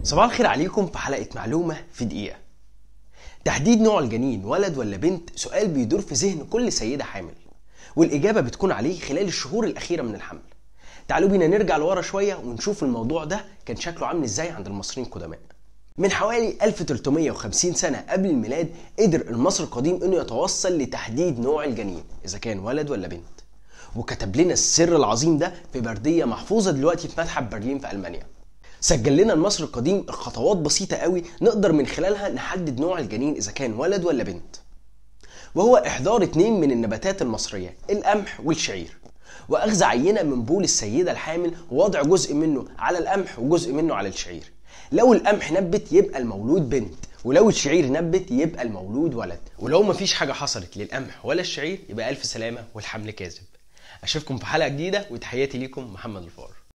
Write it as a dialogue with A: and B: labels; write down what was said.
A: صباح الخير عليكم في حلقة معلومة في دقيقة تحديد نوع الجنين ولد ولا بنت سؤال بيدور في ذهن كل سيدة حامل والإجابة بتكون عليه خلال الشهور الأخيرة من الحمل تعالوا بينا نرجع لورا شوية ونشوف الموضوع ده كان شكله عامل ازاي عند المصريين القدماء من حوالي 1350 سنة قبل الميلاد قدر المصري القديم انه يتوصل لتحديد نوع الجنين اذا كان ولد ولا بنت وكتب لنا السر العظيم ده في بردية محفوظة دلوقتي في متحف برلين في ألمانيا سجل لنا المصري القديم خطوات بسيطة قوي نقدر من خلالها نحدد نوع الجنين إذا كان ولد ولا بنت وهو إحضار اتنين من النباتات المصرية القمح والشعير وأخذ عينة من بول السيدة الحامل ووضع جزء منه على القمح وجزء منه على الشعير لو القمح نبت يبقى المولود بنت ولو الشعير نبت يبقى المولود ولد ولو مفيش حاجة حصلت للقمح ولا الشعير يبقى ألف سلامة والحمل كاذب أشوفكم في حلقة جديدة وتحياتي ليكم محمد الفار